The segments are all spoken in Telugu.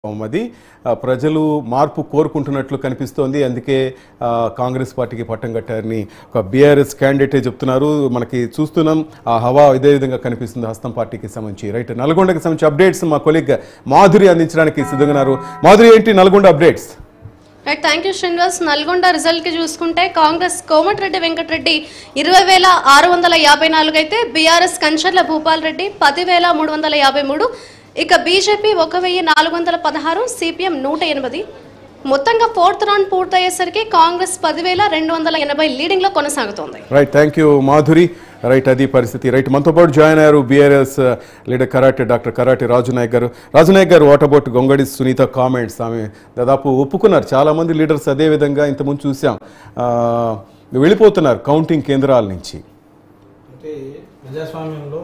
అది ఆ, ప్రజలు మార్పు కోరుకుంటున్నట్లు కనిపిస్తోంది అందుకే ఆ, కాంగ్రెస్ పార్టీకి పట్టం కట్టారని ఒక బీఆర్ఎస్ క్యాండిడేటే చెప్తున్నారు మనకి చూస్తున్నాం ఆ హవా ఇదే విధంగా కనిపిస్తుంది హస్తం పార్టీకి సంబంధించి రైట్ నల్గొండకి సంబంధించి అప్డేట్స్ మా కొలీగ్ మాధురి అందించడానికి సిద్ధంగా ఉన్నారు మాధురి ఏంటి Nalgonda updates right thank you Srinivas Nalgonda result కి చూసుకుంటే కాంగ్రెస్ కోమటిరెడ్డి వెంకటరెడ్డి ఇరవై వేల ఆరు వందల యాభై నాలుగు అయితే బీఆర్ఎస్ కంచర్ల భూపాల్ రెడ్డి పది వేల మూడు వందల యాభై మూడు ఇక బీజేపీ ఒక వెయ్యి నాలుగు వందల పదహారు సిపిఎం నూట ఎనిమిది మొత్తంగా ఫోర్త్ రౌండ్ పూర్తయ్యేసరికి కాంగ్రెస్ పదివేల రెండు వందల ఎనభై లీడింగ్ లో కొనసాగుతోంది right thank you Madhuri right అది పరిస్థితి రైట్ మనతో పాటు జాయిన్ అయ్యారు BRS leader karate doctor karate Raju Nayak garu Raju Nayak garu what about Gongadi Sunitha comments ఆమె దాదాపు ఒప్పుకున్నారు చాలా మంది లీడర్స్ అదే విధంగా ఇంతకుముందు చూసాం ఆ, వెళ్ళిపోతున్నారు కౌంటింగ్ కేంద్రాల నుంచి అంటే ప్రజాస్వామ్యంలో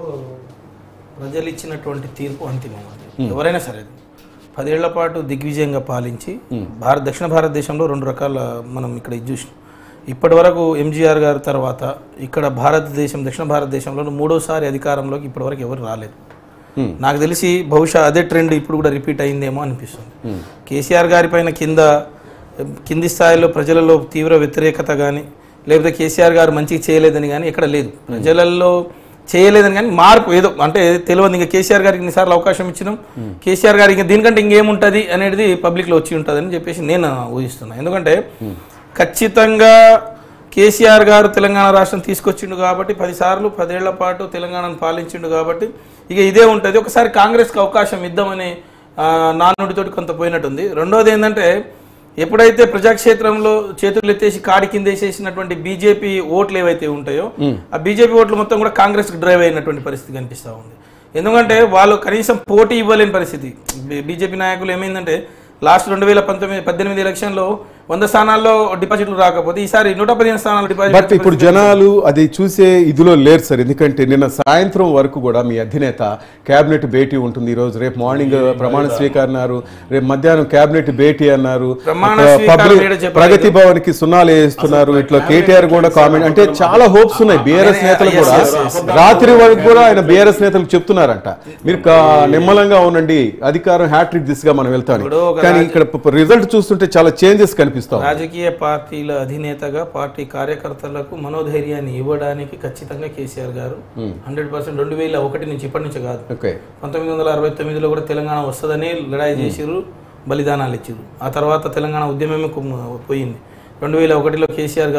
ప్రజలు ఇచ్చినటువంటి తీర్పు అంతిమం అది ఎవరైనా సరే అది. పదేళ్ల పాటు దిగ్విజయంగా పాలించి భారత దక్షిణ భారతదేశంలో రెండు రకాల మనం ఇక్కడ ఇది చూసినాం ఇప్పటి వరకు ఎంజీఆర్ గారి తర్వాత ఇక్కడ భారతదేశం దక్షిణ భారతదేశంలో మూడోసారి అధికారంలోకి ఇప్పటి వరకు ఎవరు రాలేదు నాకు తెలిసి బహుశా అదే ట్రెండ్ ఇప్పుడు కూడా రిపీట్ అయిందేమో అనిపిస్తుంది కేసీఆర్ గారి పైన కింద కింది స్థాయిలో ప్రజలలో తీవ్ర వ్యతిరేకత కానీ లేకపోతే కేసీఆర్ గారు మంచిగా చేయలేదని కానీ ఎక్కడ లేదు ప్రజలలో చేయలేదని కానీ మార్పు ఏదో అంటే తెలియదు ఇంకా కేసీఆర్ గారికి ఇన్నిసార్లు అవకాశం ఇచ్చినాం కేసీఆర్ గారికి దీనికంటే ఇంకేముంటుంది అనేది పబ్లిక్లో వచ్చి ఉంటుంది అని చెప్పేసి నేను ఊహిస్తున్నా ఎందుకంటే ఖచ్చితంగా కేసీఆర్ గారు తెలంగాణ రాష్ట్రం తీసుకొచ్చిండు కాబట్టి పదిసార్లు పదేళ్ల పాటు తెలంగాణను పాలించిండు కాబట్టి ఇక ఇదే ఉంటుంది ఒకసారి కాంగ్రెస్కి అవకాశం ఇద్దామని ఆ, నానుడితోటి కొంత పోయినట్టుంది రెండోది ఏంటంటే ఎప్పుడైతే ప్రజాక్షేత్రంలో చేతులు ఎత్తేసి కాడి కింద వేసేసినటువంటి బీజేపీ ఓట్లు ఏవైతే ఉంటాయో ఆ బీజేపీ ఓట్లు మొత్తం కూడా కాంగ్రెస్కి డ్రైవ్ అయినటువంటి పరిస్థితి కనిపిస్తూ ఉంది ఎందుకంటే వాళ్ళు కనీసం పోటీ ఇవ్వలేని పరిస్థితి బీజేపీ నాయకులు ఏమైందంటే లాస్ట్ రెండు వేల పంతొమ్మిది పద్దెనిమిది ఎలక్షన్లో వంద స్థానాల్లో డిపాజిట్లు రాకపోతే ఈసారి నూట పదిహేను స్థానాలు బట్ డిపాజిట్ ఇప్పుడు జనాలు అది చూసే ఇదిలో లేరు సార్ ఎందుకంటే నిన్న సాయంత్రం వరకు కూడా మీ అధినేత కేబినెట్ భేటీ ఉంటుంది ఈ రోజు రేపు మార్నింగ్ ప్రమాణ స్వీకారం అన్నారు రేపు మధ్యాహ్నం కేబినెట్ భేటీ అన్నారు ప్రమాణ ఒక స్వీకారం పబ్లిక్ ఏడ చెప్పలేదు. ప్రగతి భవన్ కి సున్నాలు వేస్తున్నారు ఇట్లా కేటీఆర్ కూడా కామెంట్ అంటే చాలా హోప్స్ ఉన్నాయి బీఆర్ఎస్ నేతలు yes, కూడా yes, yes. రాత్రి వరకు కూడా ఆయన బీఆర్ఎస్ నేతలకు చెప్తున్నారంట మీరు కా- నిమ్మలంగా ఉండండి అధికారం హ్యాట్రిక్ దిశగా మనం వెళ్తాం ఇప్పుడు ఒక కానీ ఇక్కడ రిజల్ట్ చూస్తుంటే చాలా చేంజెస్ కనిపిస్తాం రాజకీయ పార్టీల అధినేతగా పార్టీ కార్యకర్తలకు మనోధైర్యాన్ని ఇవ్వడానికి ఖచ్చితంగా కేసీఆర్ గారు హండ్రెడ్ పర్సెంట్ రెండు వేల ఒకటి నుంచి ఇప్పటి నుంచి కాదు ఓకే పంతొమ్మిది వందల అరవై తొమ్మిదిలో కూడా తెలంగాణ వస్తుందని లడాయి చేసిర్రు బలిదానాలు ఇచ్చిర్రు ఆ తర్వాత తెలంగాణ ఉద్యమమే కుమ్ము- పోయింది రెండు వేల ఒకటిలో కేసీఆర్ గారు